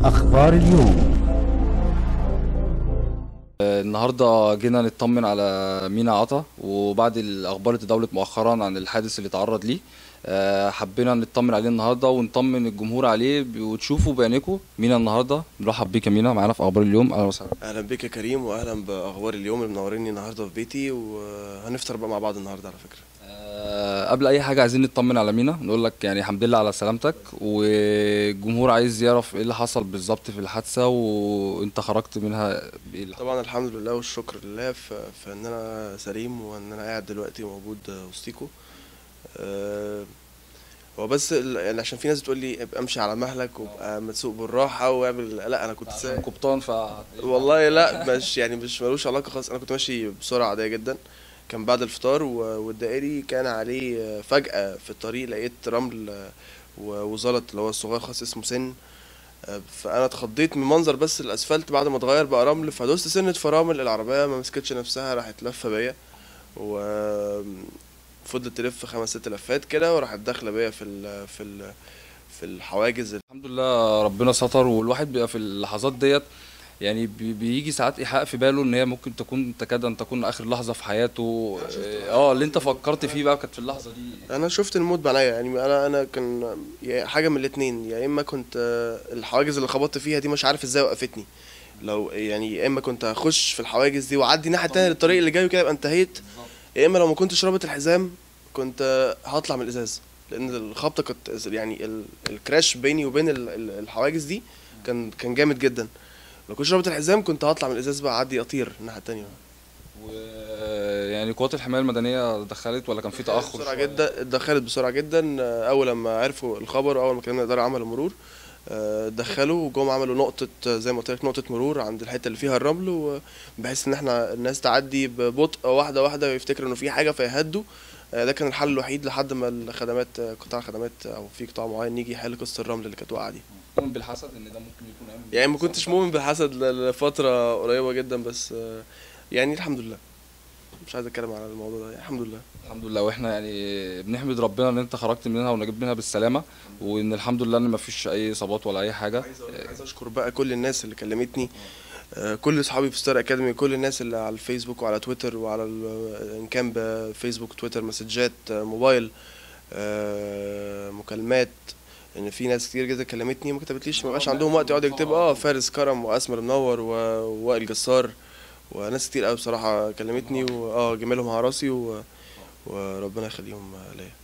أخبار اليوم النهارده جينا نطمن على مينا عطا وبعد الاخبار اللي تداولت مؤخرا عن الحادث اللي تعرض ليه آه، حبينا نطمن عليه النهارده ونطمن الجمهور عليه ب- وتشوفوا بعينيكم مينا النهارده نرحب بيك يا مينا معانا في اخبار اليوم اهلا وسهلا اهلا بك يا كريم واهلا باخبار اليوم اللي منوريني النهارده في بيتي وهنفطر بقى مع بعض النهارده على فكره آه، قبل اي حاجه عايزين نطمن على مينا نقول لك يعني الحمد لله على سلامتك والجمهور عايز يعرف ايه اللي حصل بالظبط في الحادثه وانت خرجت منها بايه اللي حصل. طبعا الحمد لله والشكر لله في, في ان انا سليم وان انا قاعد دلوقتي موجود وسطيكوا آه، هو بس ال- يعني عشان في ناس بتقول لي ابقى امشي على مهلك وابقى متسوق بالراحه واعمل لا انا كنت عشان سايق قبطان ف والله لا مش يعني مش ملوش علاقه خالص انا كنت ماشي بسرعه عاديه جدا كان بعد الفطار و- والدائري كان عليه فجأة في الطريق لقيت رمل و- وزلط اللي هو الصغير خالص اسمه سن فانا اتخضيت من منظر بس الاسفلت بعد ما اتغير بقى رمل فدوست سنة فرامل العربية ما مسكتش نفسها راحت لفة بيا و فضلت تلف خمس ست لفات كده وراحت داخلة بيا في ال في ال في الحواجز الحمد لله ربنا ستر والواحد بيبقى في اللحظات ديت يعني بي- بيجي ساعات ايحاء في باله ان هي ممكن تكون تكاد ان تكون اخر لحظه في حياته اه اللي انت فكرت فيه بقى كانت في اللحظه دي انا شفت الموت بعينيا يعني انا انا كان يا حاجه من الاتنين يا اما كنت آه، الحواجز اللي خبطت فيها دي مش عارف ازاي وقفتني لو يعني يا اما كنت هخش في الحواجز دي واعدي الناحيه التانيه للطريق اللي جاي وكده يبقى انتهيت يا اما لو ما كنتش رابط الحزام كنت آه، هطلع من الازاز لان الخبطه كانت يعني ال- الكراش بيني وبين ال- ال- الحواجز دي كان كان جامد جدا لو كنتش رابط الحزام كنت هطلع من الازاز بقى اعدي اطير الناحيه التانيه و يعني قوات الحمايه المدنيه دخلت ولا كان في تاخر بسرعه شوية؟ جدا اتدخلت بسرعه جدا آه، اول لما عرفوا الخبر واول ما كلمنا الاداره عمل المرور آه، دخلوا وجم عملوا نقطه آه، زي ما قلت لك نقطه مرور عند الحته اللي فيها الرمل و- بحيث ان احنا الناس تعدي ببطء واحده واحده ويفتكروا انه في حاجه فيهدوا آه، ده كان الحل الوحيد لحد ما الخدمات آه، قطاع الخدمات او في قطاع معين يجي يحل قصه الرمل اللي كانت واقعه دي مؤمن بالحسد ان ده ممكن يكون عامل يعني ما كنتش مؤمن بالحسد ل- لفتره قريبه جدا بس آه، يعني الحمد لله مش عايز اتكلم على الموضوع ده يعني الحمد لله الحمد لله واحنا يعني بنحمد ربنا ان انت خرجت منها ونجيت منها بالسلامه وان الحمد لله ان مفيش اي اصابات ولا اي حاجه عايز أقول- عايز اشكر بقى كل الناس اللي كلمتني آه، كل اصحابي في ستار اكاديمي كل الناس اللي على الفيسبوك وعلى تويتر وعلى ال- ان كان بفيسبوك تويتر مسجات آه، موبايل آه، مكالمات ان في ناس كتير جدا كلمتني ما كتبتليش ما بقاش عندهم وقت يقعدوا يكتبوا اه فارس كرم واسمر منور و- ووائل جسار وناس كتير قوي بصراحه كلمتني واه جميلهم على راسي و- وربنا يخليهم ليا